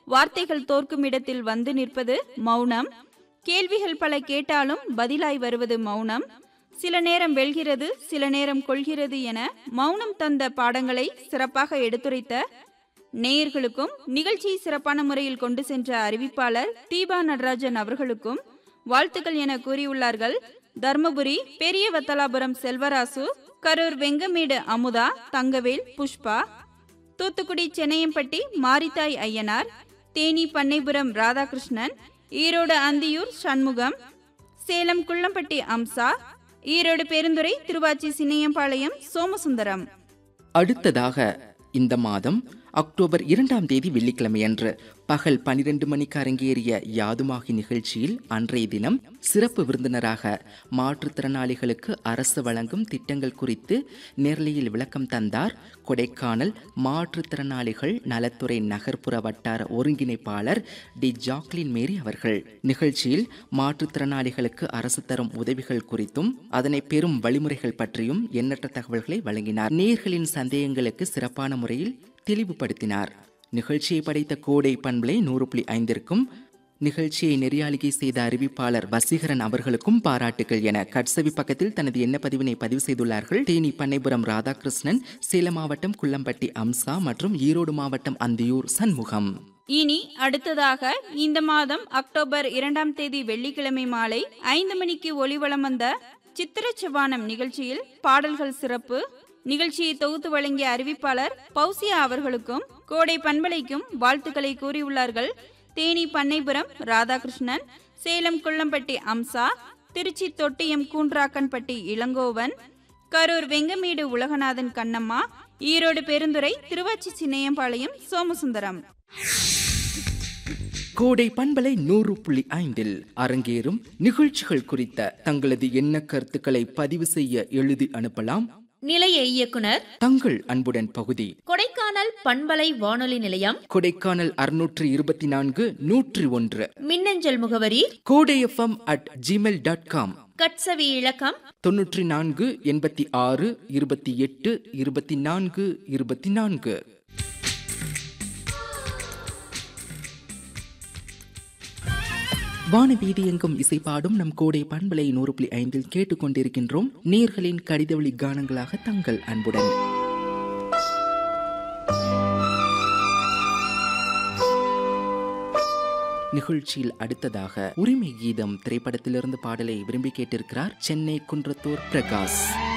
வார்த்தைகள் தோற்கும் இடத்தில் வந்து நிற்பது மௌனம் கேள்விகள் பல கேட்டாலும் பதிலாய் வருவது மௌனம் சில நேரம் வெல்கிறது சில நேரம் கொள்கிறது என மௌனம் தந்த பாடங்களை சிறப்பாக எடுத்துரைத்த நேயர்களுக்கும் நிகழ்ச்சியை சிறப்பான முறையில் கொண்டு சென்ற அறிவிப்பாளர் தீபா நடராஜன் அவர்களுக்கும் வாழ்த்துக்கள் என கூறியுள்ளார்கள் தர்மபுரி பெரிய வத்தலாபுரம் செல்வராசு கரூர் வெங்கமேடு அமுதா தங்கவேல் புஷ்பா தூத்துக்குடி சென்னையம்பட்டி மாரித்தாய் ஐயனார் தேனி பண்ணைபுரம் ராதாகிருஷ்ணன் ஈரோடு அந்தியூர் சண்முகம் சேலம் குள்ளம்பட்டி அம்சா ஈரோடு பெருந்துறை திருவாச்சி சின்னையம்பாளையம் சோமசுந்தரம் அடுத்ததாக இந்த மாதம் அக்டோபர் இரண்டாம் தேதி வெள்ளிக்கிழமையன்று பகல் பனிரெண்டு மணிக்கு அரங்கேறிய யாதுமாகி நிகழ்ச்சியில் அன்றைய தினம் சிறப்பு விருந்தினராக மாற்றுத்திறனாளிகளுக்கு அரசு வழங்கும் திட்டங்கள் குறித்து நேரலையில் விளக்கம் தந்தார் கொடைக்கானல் மாற்றுத்திறனாளிகள் நலத்துறை நகர்ப்புற வட்டார ஒருங்கிணைப்பாளர் டி ஜாக்லின் மேரி அவர்கள் நிகழ்ச்சியில் மாற்றுத்திறனாளிகளுக்கு அரசு தரும் உதவிகள் குறித்தும் அதனை பெறும் வழிமுறைகள் பற்றியும் எண்ணற்ற தகவல்களை வழங்கினார் நேர்களின் சந்தேகங்களுக்கு சிறப்பான முறையில் தெளிவுபடுத்தினார் நிகழ்ச்சியை படைத்த கோடை பண்பலை நூறு புள்ளி ஐந்திற்கும் நிகழ்ச்சியை நெறியாளிகை செய்த அறிவிப்பாளர் வசீகரன் அவர்களுக்கும் பாராட்டுகள் என கட்சவி பக்கத்தில் தனது எண்ண பதிவினை பதிவு செய்துள்ளார்கள் தேனி பண்ணைபுரம் ராதாகிருஷ்ணன் சேலம் மாவட்டம் குள்ளம்பட்டி அம்சா மற்றும் ஈரோடு மாவட்டம் அந்தியூர் சண்முகம் இனி அடுத்ததாக இந்த மாதம் அக்டோபர் இரண்டாம் தேதி வெள்ளிக்கிழமை மாலை ஐந்து மணிக்கு ஒளிவலம் வந்த சித்திர செவ்வானம் நிகழ்ச்சியில் பாடல்கள் சிறப்பு நிகழ்ச்சியை தொகுத்து வழங்கிய அறிவிப்பாளர் பௌசியா அவர்களுக்கும் கோடை பண்பலைக்கும் வாழ்த்துக்களை கூறியுள்ளார்கள் தேனி பண்ணைபுரம் ராதாகிருஷ்ணன் சேலம் குள்ளம்பட்டி அம்சா திருச்சி தொட்டியம் கூன்றாக்கன்பட்டி இளங்கோவன் கரூர் வெங்கமேடு உலகநாதன் கண்ணம்மா ஈரோடு பெருந்துறை திருவாச்சி சின்னையம்பாளையம் சோமசுந்தரம் கோடை பண்பலை நூறு புள்ளி ஐந்தில் அரங்கேறும் நிகழ்ச்சிகள் குறித்த தங்களது எண்ண கருத்துக்களை பதிவு செய்ய எழுதி அனுப்பலாம் நிலைய இயக்குனர் தங்கள் அன்புடன் பகுதி கொடைக்கானல் பண்பலை வானொலி நிலையம் கொடைக்கானல் அறுநூற்று இருபத்தி நான்கு நூற்றி ஒன்று மின்னஞ்சல் முகவரி Kodai FM at Gmail dot com கட்சவி இலக்கம் தொன்னூற்றி நான்கு எண்பத்தி ஆறு இருபத்தி எட்டு இருபத்தி நான்கு இருபத்தி நான்கு வானவீதி எங்கும் இசைப்பாடும் நம் கோடை பண்பலை நூறு புள்ளி ஐந்தில் கேட்டுக்கொண்டிருக்கின்றோம் நேர்களின் கடிதவழி கானங்களாக தங்கள் அன்புடன் நிகழ்ச்சியில் அடுத்ததாக உரிமை கீதம் திரைப்படத்திலிருந்து பாடலை விரும்பி கேட்டிருக்கிறார் சென்னை குன்றத்தூர் பிரகாஷ்